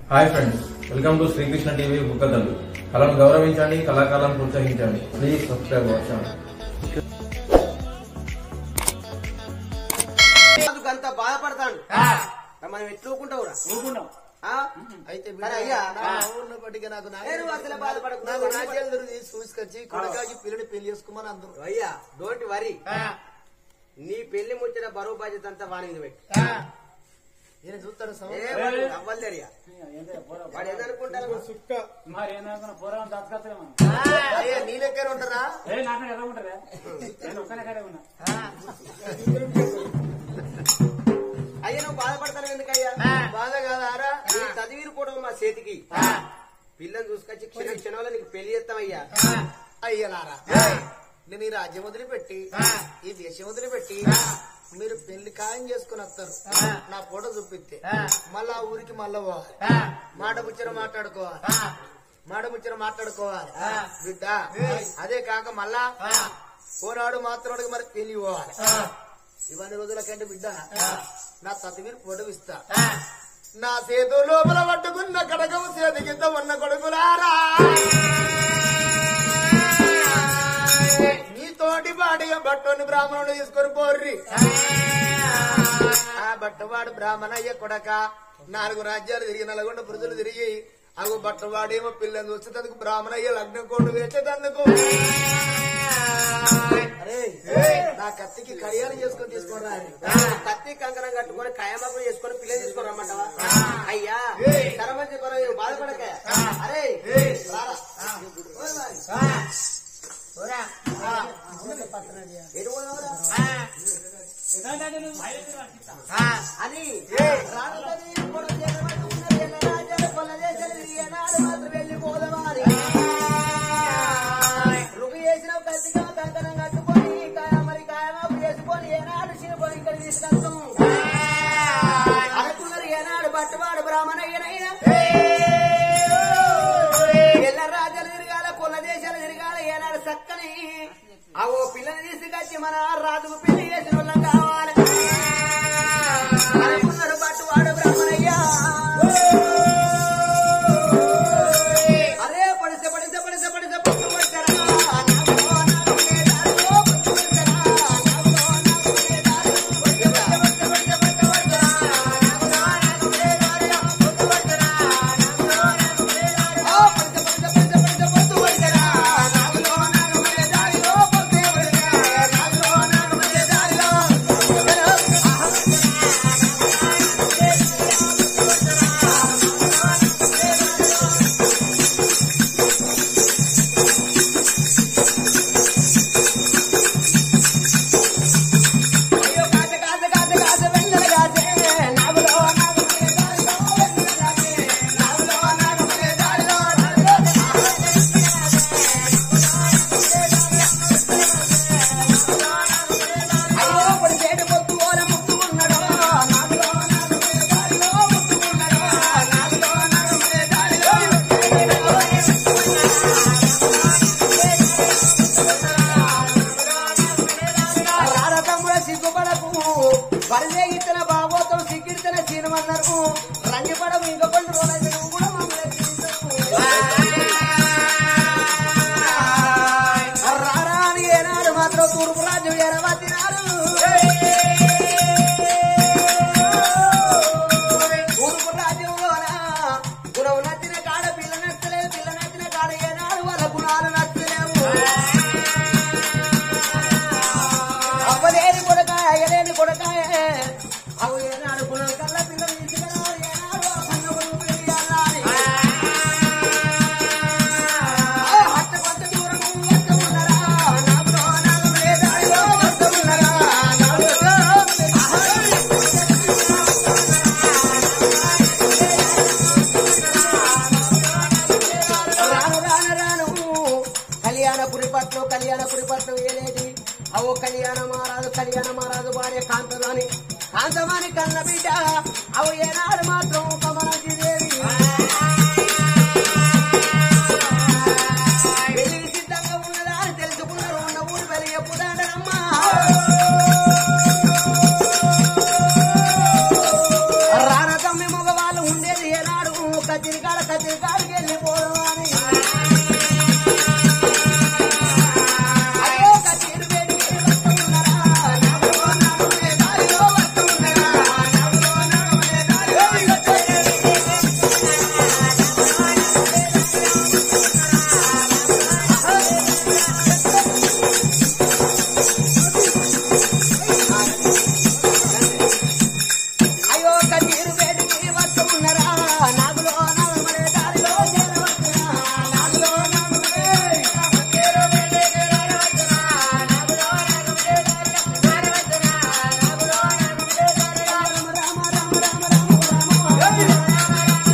Hi friends welcome to Srikrishna TV బుక్కదల్లు కళను గౌరవించండి కళాకారులను ప్రోత్సహించండి ప్లీజ్ సబ్స్క్రైబ్ అవర్ ఛానల్ అంత బాధపడతాడు మనం ఎట్లుకుంటావురా ఊరుకుంటాం ఆ? అయితే సరే అయ్యా ఉన్నప్పటికీ నాకు నా- నేను అసలే బాధపడకు. నాకు రాజ్యాలు చూసుకొచ్చి కొడకాకి పిల్లని పెళ్లి చేసుకోమని అందరూ అయ్యా డోంట్ వరీ నీ పెళ్లి ముచ్చిన బరువు బాధ్యత అంతా వాడి మీద పెట్టి నేను చూస్తాను ఏ వాడు అవ్వలేరియా వాడు ఏదనుకుంటారు మరి ఏమనుకున్నా పోరాం దత్తకత్తలేమో అయ్యా నీ లెక్కన ఉంటారా ఏ నాకు ఎలా ఉంటారా నేను ఒక్కనే కడే ఉన్నా అయ్యా నువ్వు బాధపడతాను ఎందుకయ్యా బాధ కాదారా నీ చదివిరు కూడా మా చేతికి పిల్లని చూసుకొచ్చి క్షణ క్షణంలో నీకు పెళ్లి చేస్తామయ్యా అయ్యలారా నేను ఈ రాజ్యం వదిలిపెట్టి ఈ దేశం వదిలిపెట్టి మీరు పెళ్లి ఖాయం చేసుకుని వస్తారు నా ఫోటో చూపిస్తే మళ్ళా ఆ ఊరికి మళ్ళా పోవాలి మాట ముచ్చర మాట్లాడుకోవాలి మాట ముచ్చర మాట్లాడుకోవాలి బిడ్డ అదే కాక మళ్ళా పోనాడు మాత్రం మరి పెళ్లి పోవాలి ఇవన్నీ రోజుల కంటే బిడ్డ నా తతివీరు ఫోటో ఇస్తా నా సేతు లోపల పట్టుకున్న కడకం సేతు కింద ఉన్న కొడుకులారా నీ తోటి పాటిగా బట్టని బ్రాహ్మణుడు తీసుకొని పోర్రి ఆ బట్టవాడు బ్రాహ్మణయ్య కొడక నాలుగు రాజ్యాలు తిరిగి నల్గొండ పురుషులు తిరిగి అగు బట్టవాడేమో పిల్లని వచ్చేటందుకు బ్రాహ్మణయ్య లగ్నం కోడు వేసేటందుకు అరే నా కత్తికి కడియాలు చేసుకొని తీసుకోరా కత్తి కంకణం కట్టుకొని కాయమాకు చేసుకొని పిల్లని తీసుకొని రమ్మంటావా అయ్యా సరమంచి కొర బాధపడక అరే రారా. ఓయ్ మరి. ఎటు పోదావురా? అని రానున్నది ఇప్పుడు జగమంటున్నది ఎల్ల రాజ్యాలు కొల్ల దేశాలు తిరిగి ఏనాడు మాత్రం వెళ్ళిపోదవాలి. రుగు చేసిన కత్తిగా కంకణం కట్టుకొని కాయ మరి కాయమాపు చేసుకొని ఏనాడు చిన్నపోయి ఇక్కడ తీసుకొస్తాం అనుకున్నారు ఏనాడు బట్టవాడు బ్రాహ్మణయ్యనైనా ఎల్ల రాజ్యాలు తిరగాల కొల్ల దేశాలు తిరగాల ఏనాడు చక్కని ఆ ఓ పిల్లని తీసుకొచ్చి మన రాజుకు పెళ్లి చేసిన వాళ్ళం కావాలి అనుకున్నారు బట్టవాడు బ్రాహ్మణయ్య అరే పడిసే పడిసే పడిసే పడిసే పట్టు పట్టరా నాగో నాగో లేదారో పట్టు పట్టరా నాగో నాగో లేదారో పట్టు పట్టు పట్టు పట్టు పట్టరా నాగో నాగో లేదారో పట్టు పట్టరా నాగో నాగో లేదారో ఓ పడిసే పడిసే పడిసే పడిసే పట్టు పట్టరా నాగో నాగో లేదారో పట్టు పట్టరా నాగో నాగో లేదారో అయ్యో కాస కాస కాస కాస వెన్నెల కాసే నాగులో నాగు దారిలో వెన్నెల కాసే నాగులో నాగు దారిలో అయ్యో పొడి చేటు పొత్తు ఓల ముత్తు ఉన్నడో నాగులో నాగు దారిలో ముత్తు ఉన్నడో నాగులో నాగు దారిలో రారతమ్ముల సిగ్గుపడకు వరదే ఇతన బాబోతం సిగ్గిడితన సీనమన్నారు రంగిపడము ఇంక కొన్ని రోజులు నువ్వు కూడా మమ్మల్ని రారా అని ఏనాడు మాత్రం తూర్పు రాజు ఎరవతినారు తూర్పు రాజ్యంలోన గుణం నచ్చిన కాడ పిల్ల నచ్చలేదు పిల్ల నచ్చిన కాడ ఏనాడు వాళ్ళ గుణాలు నచ్చలేవు అవ్వలేని కొడకాయ అయ్యలేని కొడకాయ అవు ఏనాడు గుణం కల్లా పిల్లలు తీసుకురావాలి ఏనాడు ఆ పన్న కొడుకు పెళ్లి చేయాలని. ఆ హత్త కొంత దూరం వద్ద ఉన్నరా, నాకులో నాగం లేదాడిలో వద్ద ఉన్నరా, నాకులో రాను రాను రాను కళ్యాణపురి పట్టు కళ్యాణపురి పట్టు ఏలేది అవో కళ్యాణ మారాదు కళ్యాణ మారాదు భార్య కాంతదాని కాంతమాని కన్న బిడ్డ అవు ఏనాడు మాత్రం కమలాజీ దేవి పెళ్లికి సిద్ధంగా ఉన్నదా అని తెలుసుకున్నారు ఉన్న ఊరు వెళ్ళి ఎప్పుడాడమ్మా రాన తమ్మి మగవాళ్ళు ఉండేది ఏనాడు కత్తిరికాడ కత్తిరికాడికి వెళ్ళిపోవని అయ్యో కత్తిరి వేడికి వస్తున్నారా నాలో నాలుగే దారిలో వస్తున్నారా నాలో నాలుగే దారిలో అయ్యో కన్నీరు వేడికి వస్తున్నారా నాగులో నలమడే దారిలో చేరవచ్చునా నాగులో నలమడే కన్నీరు వేడికి రావచ్చునా నాగులో నలమడే దారిలో చేరవచ్చునా నాగులో నలమడే దారిలో రామ రామ రామ రామ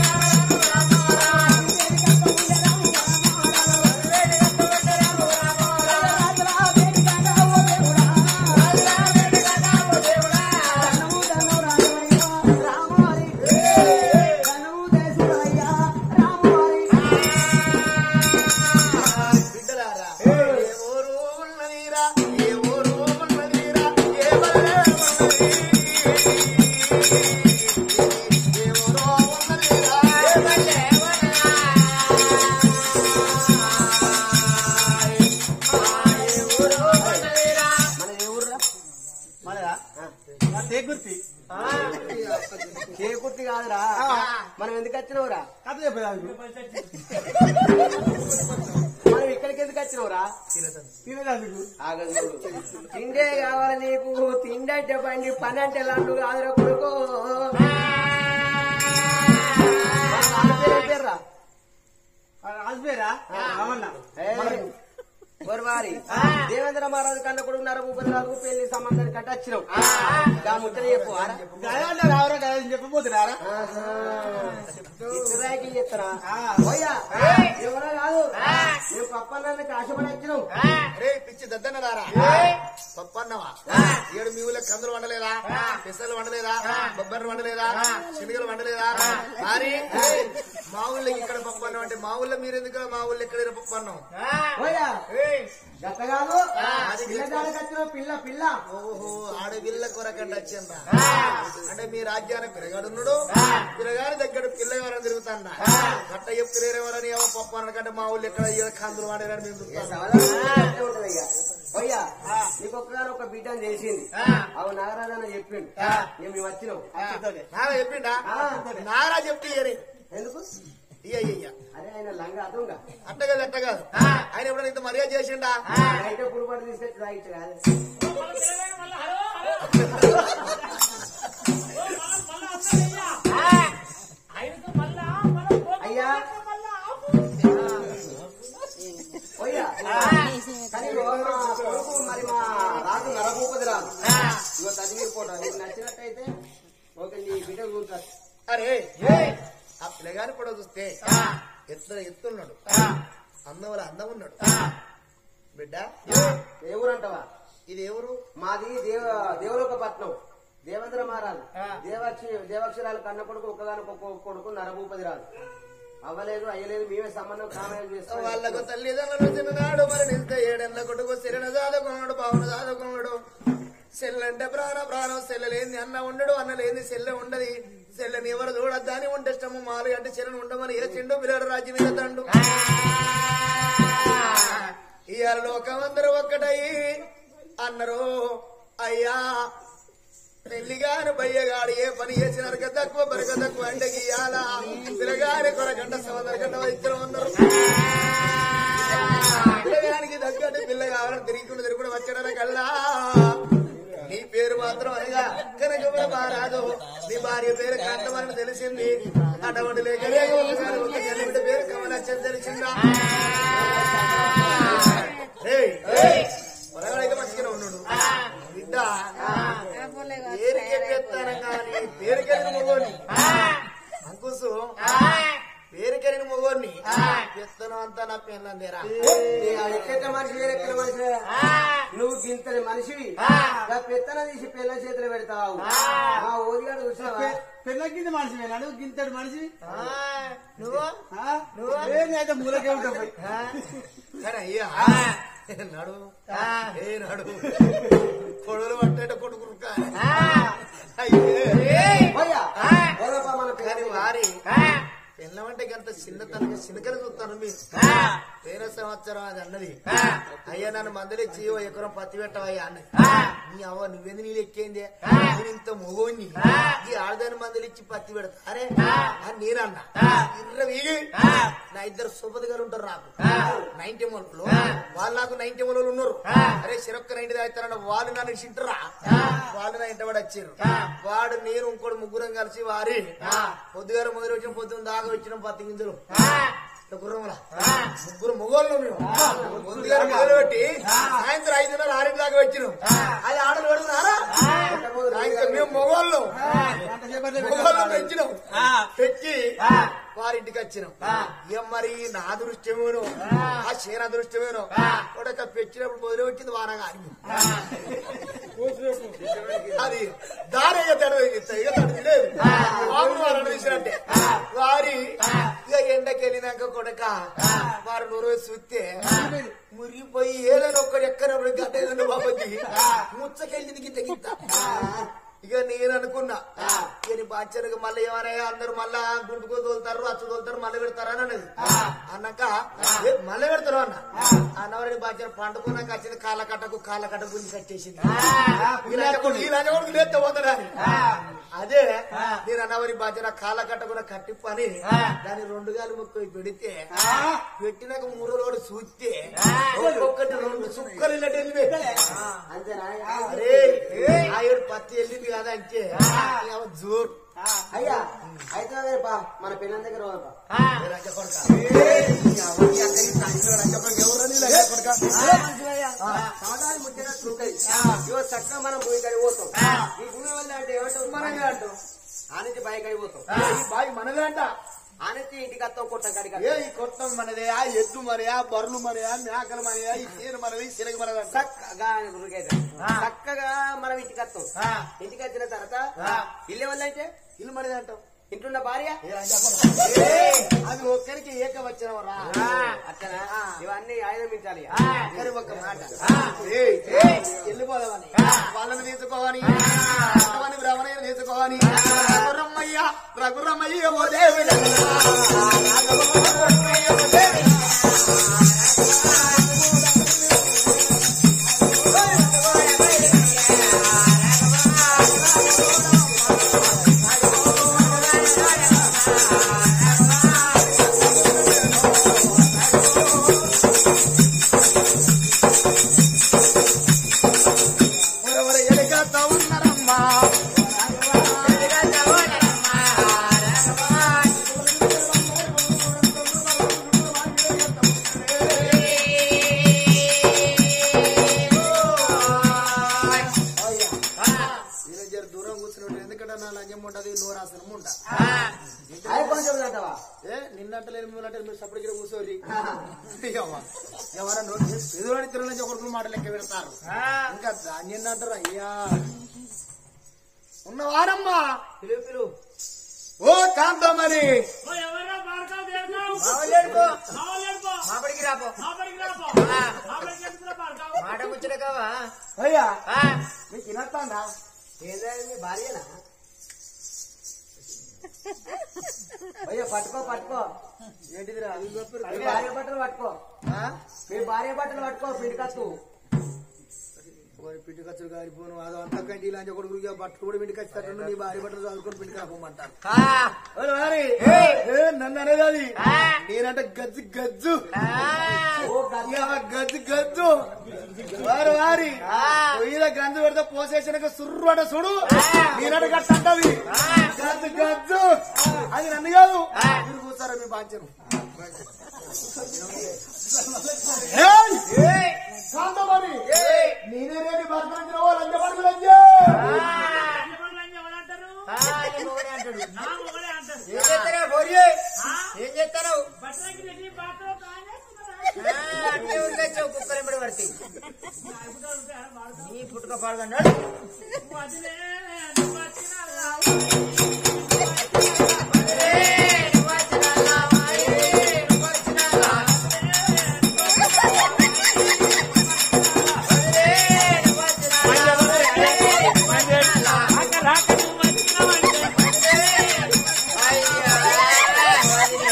బిడ్డలారా ఏ ఊరు ఉన్నదిరా ఏ ఊరు ఉన్నదిరా ఏ బల్లె ఉన్నది ఏ ఊరు ఉన్నదిరా ఏ బల్లె చేకూర్తి కాదురా మనం ఎందుకు వచ్చినవురా కథ చెప్పేదానికి మనం ఇక్కడికి ఎందుకు వచ్చినవురా తినేదానికి ఆగదు తిండే కావాలి నీకు తిండి అంటే బండి పని అంటే లాంటి కాదురా కొడుకు మన నాన్న పేరు ఏం పేరురా? రాజుపేరా రామన్న ఏయ్, గోర్వారి దేవేంద్ర మహారాజు కన్న కొడుకు నరభూపతిరాజుకు పెళ్లి సంబంధాన్ని కట్టచ్చినావు గా ముచ్చట చెప్పు ఆరా గదంటే రావరా కదా చెప్పబోతున్నారా ఇద్దరాకి చెప్తారా పోయా ఎవరో కాదు నేను పప్పన్నాన్ని కాశపడి వచ్చినావు రే పిచ్చి దద్దన్నదారా పప్పన్నవా ఏడు మీ ఊళ్ళో కందులు వండలేదా పెసలు వండలేదా బొబ్బర్లు వండలేదా శనగలు వండలేదా మరి మా ఊళ్ళో ఇక్కడ పప్పన్నం అంటే మా ఊళ్ళో మీరు ఎందుకు మా ఊళ్ళో ఇక్కడ పప్పన్నం పోయా గత కాదు పిల్లగాడికి వచ్చినావు పిల్ల పిల్ల ఓహో ఆడపిల్ల కొరకంట వచ్చిందా అంటే మీ రాజ్యానికి పిల్లగాడున్నాడు పిల్లగాడి దగ్గర పిల్లగాడు తిరుగుతాడా గట్ట చెప్తులేరేమోనని ఏమో పప్పు అనకంటే మా ఊళ్ళో ఎక్కడ ఈడ కందులు వండేదని మేము చూస్తాం పోయా నీకు ఒక్కగారు ఒక బిడ్డని చేసింది అవు నాగరాజన్న చెప్పిండు ఇక మేము వచ్చినాం నారా చెప్పిండా ఆ. నారా చెప్తే ఇయ్యని. ఎందుకు ఇయ్య ఇయ్య, ఇయ్య అరే ఆయన లంగా అతుంగా అట్ట కాదు అట్ట కాదు ఆయన ఎప్పుడైనా ఇంత మర్యాద చేసిండా అయితే పురుపాటు తీసుకొచ్చి తాగిచ్చు కాదు అయ్యా పోయా కానీ ఓ మా కొడుకు మరి మా రాజు నరభూపతి రాదు ఇగో తదిగిరి ఫోటో నీకు నచ్చినట్టయితే ఓకే నీ బిడ్డ కూర్చోచ్చు అరే ఆ పిల్లగాని కూడా చూస్తే ఎత్తు ఎత్తున్నాడు అందం వల్ల అందం ఉన్నాడు బిడ్డ ఏ ఊరంటావా ఇది ఎవరు మాది దేవ దేవలోకపట్నం దేవేంద్ర మహారాజు దేవాక్షి దేవాక్షరాలు కన్న కొడుకు ఒక్కగానొక్క కొడుకు నరభూపతి రాదు అవ్వలేదు అయ్యలేదు మేమే సంబంధం కామయం చేస్తాం వాళ్ళకు తల్లిదండ్రులు తిన్నాడు మరి నింత ఏడెళ్ళ కొడుకు సిరిన చదువుకున్నాడు బావున చదువుకున్నాడు సెల్లంటే ప్రాణ ప్రాణం సెల్లలేంది అన్న ఉండడు అన్న లేని సెల్లె ఉండదు సెల్లని ఎవరు చూడద్దని ఉంటే ఇష్టము మాలు అంటే చెల్లని ఉండమని ఏ చెండు పిల్లడు రాజ్యం మీద తండు ఇవాళ లోకం అందరూ ఒక్కటయి అన్నరు అయ్యా పెళ్లిగాని బయ్యగాడు ఏ పని చేసిన అరక తక్కువ బరక తక్కువ అంటే గీయాల పిల్లగాని కొరగంట సోదర గంట ఇద్దరు ఉన్నారు పిల్లగానికి తగ్గట్టు పిల్ల కావాలని తిరుగుకుంటూ తిరుగుడు వచ్చాడన కల్లా నీ పేరు మాత్రం అనగా కనకముల మారాదు నీ భార్య పేరు కాంతమని తెలిసింది అటువంటి లేక లేక ఒకసారి ఒక జన్మిటి పేరు కమలచ్చని తెలిసిందా ఏయ్, ఏయ్, పొరగాడైతే మంచిగానే ఉన్నాడు బిడ్డ పేరుకెత్తాను కానీ పేరుకెళ్ళిన మొగోని అంకుసు పేరుకెళ్ళిన మొగోని పెత్తనం అంతా నా పెళ్ళందేరా ఎక్కడ మనిషి వేరెక్కడ మనిషి నువ్వు గింతని మనిషివి నా పెత్తన తీసి పిల్ల చేతులు పెడతావు మా ఊరిగాడు చూసావా పెళ్ళకింది మనిషి వేనాడు గింతడు మనిషి నువ్వు ఆ? ఏంది అయితే మూలకే ఉంటావు పోయి. సరే అయ్యా నడు ఏ నడు కొడులు పట్టేట కొడుకులు అయ్యే పోయా పోదప్పా మన కానీ పేరు వారి పెళ్ళమంటే గంత చిన్నతనంగా చిన్నకలు చూస్తాను మీరు వేరే సంవత్సరం అది అన్నది అయ్యా నన్ను మందలిచ్చి ఓ ఎకరం పత్తి పెట్టవయ్యా అన్నది నీ అవ్వ నువ్వెందు నీళ్ళు ఎక్కేంది నేను ఇంత మొగోని ఈ ఆడదాని మందలిచ్చి పత్తి పెడతా అరే అని నేనన్నా ఇర్ర వీగి నా ఇద్దరు సూపదిగాలు ఉంటారు నాకు నైన్టీ మొలలు వాళ్ళు నాకు నైన్టీ మొలలు ఉన్నారు అరే సిరొక్క నైన్టీ తాగుతారన్న వాళ్ళు నన్ను చింటరా వాళ్ళు నా ఇంటబడి వచ్చారు వాడు నేను ఇంకోటి ముగ్గురం కలిసి వారి పొద్దుగారు మొదలు వచ్చిన పొద్దున్న దాకా వచ్చిన పత్తి గింజలు గుర్రములా ముగ్గురు మొగోళ్ళు మేము పొద్దుగారు మొదలు పెట్టి సాయంత్రం ఐదున్నర ఆరింటి దాకా వచ్చినాం అది ఆడలు పెడుతున్నారా సాయంత్రం మేము మొగోళ్ళు మొగోళ్ళు పెంచినాం పెంచి వారింటికి వచ్చినాం ఇక మరి నా అదృష్టమేను ఆ చేన అదృష్టమేను కొడక పెంచినప్పుడు మొదలు వచ్చింది వానగా అని అది దారి ఇక తడవ ఇక తడలేదు మామూలు వారు అనిపించినట్టే వారి ఇక ఎండకి వెళ్ళినాక కొడక వారు నూరు చూస్తే మురిగిపోయి ఏదైనా ఒక్కడు ఎక్కనప్పుడు గడ్డ ఏదైనా బాబకి ముచ్చకెళ్ళింది గిట్ట గిట్ట ఇక నేను అనుకున్నా ఇక నీ బాధ్యతకు మళ్ళీ ఏమన్నా అందరూ మళ్ళా గుంటుకు తోలుతారు అచ్చు తోలుతారు మళ్ళీ పెడతారు అని అన్నది అన్నాక "ఏ, మళ్ళీ పెడతారు అన్న అన్నవారి బాధ్యత పండుకున్నాక వచ్చింది కాళ్ళ కట్టకు కాళ్ళ కట్టకు గురించి కట్టేసింది వీళ్ళకొడుకు లేస్తే పోతాడని అదే నేను అన్నవారి బాధ్యత కాళ్ళ కట్టకున్న కట్టి పని దాన్ని రెండు గాలు ముక్కు పెడితే పెట్టినాక మూడు రోడ్డు చూస్తే ఒక్కొక్కటి రెండు సుక్కలు వెళ్ళట్టు వెళ్ళిపోయి అరే ఆ ఏడు పత్తి వెళ్ళింది కదా అంటే ఇక జోర్ అయ్యా అయితే అదే బా మన పిల్లల దగ్గర పోదాం. ఏ రంగ కొడుకా. ఏ, ఈ అవన్నీ అక్కడి సాయంత్రం రంగ కొడుకు ఎవరు నీ రంగ కొడుకా? సమాధానం ముట్టినట్టు ఉంటుంది ఇవో చక్కగా మనం భూమి కడిగి పోతాం ఈ భూమి వల్ల అంటే ఏమంటాం మనమే అంటాం. ఆ నుంచి బాయి కడిగి పోతాం ఈ బావి మనదే అంట ఆ నుంచి ఇంటికి వస్తాం కొట్టం కడిగి ఏ ఈ కొట్టం మనదే ఆ ఎద్దు మనయా బర్రెలు మనయా మేకలు మనయా ఈ చీర మనది సిరగ మనది అంట. చక్కగా ఉరికైతే చక్కగా మనం ఇంటికి వస్తాం ఇంటికి వచ్చిన తర్వాత ఇల్లు వల్ల అయితే ఇల్లు మనదే అంటాం ఇంట్లో భార్య ఏ రంగ కొడుకా. ఏ, అది ఒక్కరికి ఏక వచ్చినవరా అట్లనా ఇవన్నీ ఆయుధమించాలి ఒక్కరి ఒక్క మాట ఏయ్, ఏయ్, వెళ్ళిపోదామని వాళ్ళని తీసుకోవాలి రఘువని భ్రమణయ్య తీసుకోవాలి రఘురమ్మయ్య రఘురమ్మయ్య ఓ దేవుడ ఎవరెవరు ఎలుగతా ఉన్నారమ్మా నేను జర దూరం కూర్చుని ఎందుకంటే నా లంజం ఉంటది నోరాసనం ఉంట అది కొంచెం అంటావా ఏ నిన్నంటలేని మూలంటే మీరు సపరేట్ ఇక్కడ కూర్చోరి ఎవరన్నా ఎదురు తిరుగు నుంచి ఒకరికి మాట లెక్క పెడతారు ఇంకా దాన్ని అంటారు అయ్యా ఉన్నవారమ్మా పిలువు పిలువు ఓ కాంతమని ఓ ఎవర్రా బార్కావ్ దేర్కావ్? మావలేడుకో మావలేడుకో. మాపడికి రాపో మాపడికి రాపో. మాపడికి ఎందుకురా బార్కావ్? మాట ముచ్చట కావా అయ్యా ఆ, మీకు తినస్తాండా ఏందా మీ భార్యనా అయ్యో పట్టుకో పట్టుకో ఏంటిదిరా మీ భార్య బట్టలు పట్టుకో మీ భార్య బట్టలు పట్టుకో పిండికత్తు పిండి ఖర్చులు కారిపోను అదో అంత కంటి లాంటి కొడుకు బట్టలు కూడా పిండి ఖర్చు నీ భార్య బట్టలు చదువుకొని పిండి కాకపోమంటారు ఓ వారి, ఏ, నన్ను అనేది అది నేనంటే గజ్జు గజ్జు ఇక గజ్జు గజ్జు వారు వారి పొయ్యిలో గంజు పెడితే పోసేసినాక సుర్రు అంటే చూడు నేనంటే గట్ట అంటది గజ్జు గజ్జు అది నన్ను కాదు మీరు కూర్చారా మీ బాధ్యను శాంతమని నేనే రేపు భర్తన లంచ పడుకులు ఎవరు లంజ ఎవరంటారు? నా మొగడే అంటారు. ఏం చేస్తారా భార్య ఏం చేస్తాను బట్టలకి రెడ్డి బాటలో కాయలేస్తున్నారా? అట్టే ఉండొచ్చు కుక్కలు ఎంబడి పడితే ఇప్పుడు ఉంటారా బార్కావ్? నీ పుట్టుక పాడుగన్నాడు వదిలే, నువ్వు వచ్చినారా? అయ్యా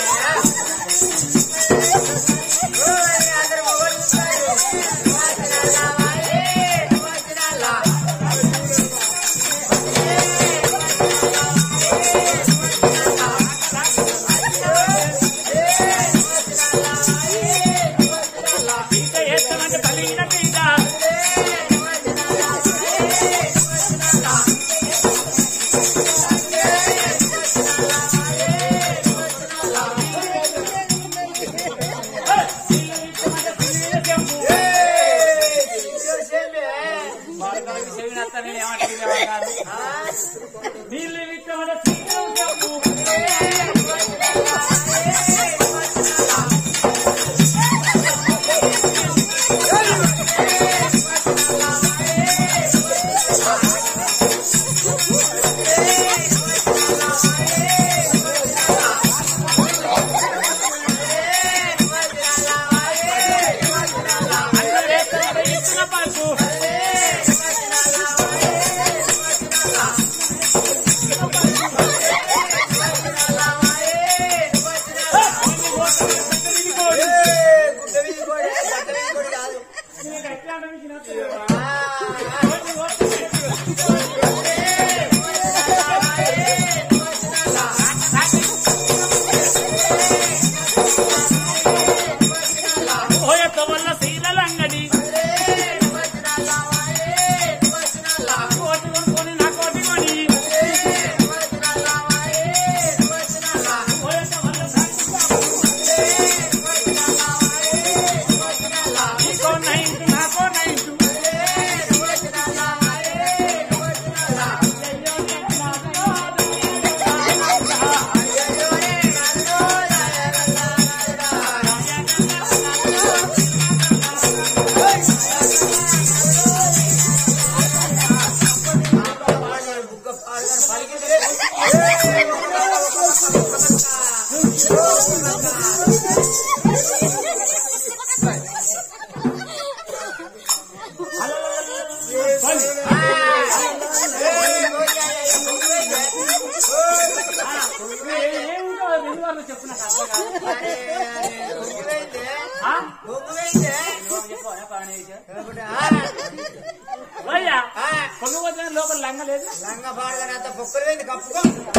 నాకు అర్థం కాదు అరే, అరే, ఉరికిపోయిందే. ఆ? ఉరికిపోయిందే. నువ్వు చెప్పు, అనే పని చేసా. ఆ, ఓయ్యా, ఆ, పొంగు పోతే లోపల లంగ లేదు లంగ పాడగానే అంత పొక్కులు పోయింది కప్పుకో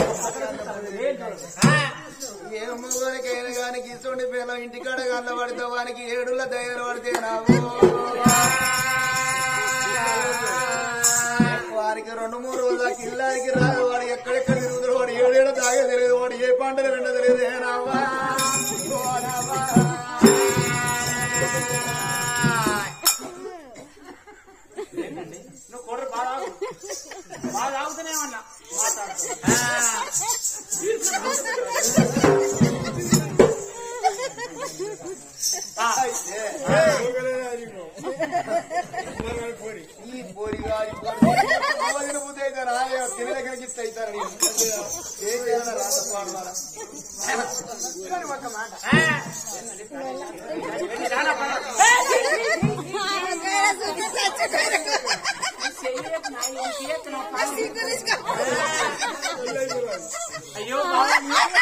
ఆ, ఏ మూగనికైనా గాని గిసుండి పిల్లలు ఇంటికాడ గల్ల పడితే వానికి ఏడుల దయలు పడితే రావు వారికి రెండు మూడు రోజుల కిల్లానికి రాదు వాడు ఎక్కడెక్కడ తిరుగుతాడు వాడు ఏడేడ తాగే తెలియదు వాడు ఏ పంటలు వెంట తెలియదు ఏ రావా ఓ రావా. ఏంటండి నువ్వు కొర్ర బాగా తాగు. బాగా తాగుతూనే ఉన్నా మాట్లాడుతూ ఆ, ఈ పోరిగా ఈ పోరి బుద్ధి అయితే రాయ తిని దగ్గరికి ఇస్తే అవుతారని ఏం చేయాలి రాత పాడవాలా ఒక మాట వెళ్ళి రానా పద. అయ్యో బాబా,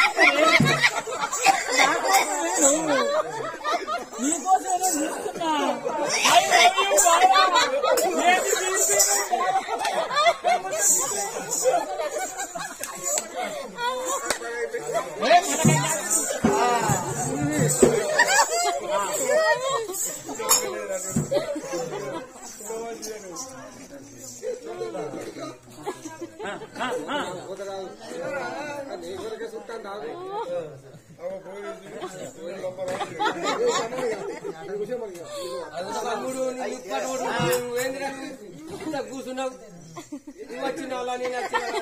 నీకోసమే చూస్తున్నా I love you, బాబా. నేను చూస్తున్నా. కూర్చున్నావు వచ్చిన వాళ్ళ నేను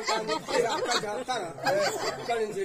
ఇక్కడ నుంచి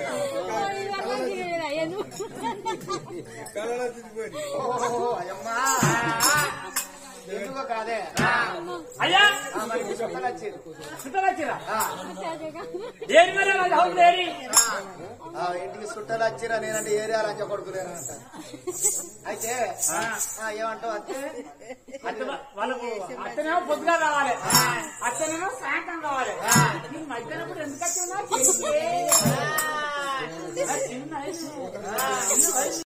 ఓహో అయ్యమ్మా ఎందుకో కాదే అయ్యా ఆ, మరి చుట్టాలు వచ్చారు. చుట్టవచ్చిరా ఆ, ఏరి మరి అది అవుతుంది ఏరి ఆ, ఇంటికి చుట్టాలు వచ్చిరా నేనంటే ఏరియా లంచ కొడుకులేనంట అయితే ఆ, ఏమంటావు అంతే అత్త వాళ్ళకు అత్తనేమో పొద్దుగా రావాలి అత్తనేమో సాయంత్రం రావాలి నీకు మధ్యాహ్నం కూడా ఎందుకు వచ్చినా చిన్న వయసు. చిన్న వయసు.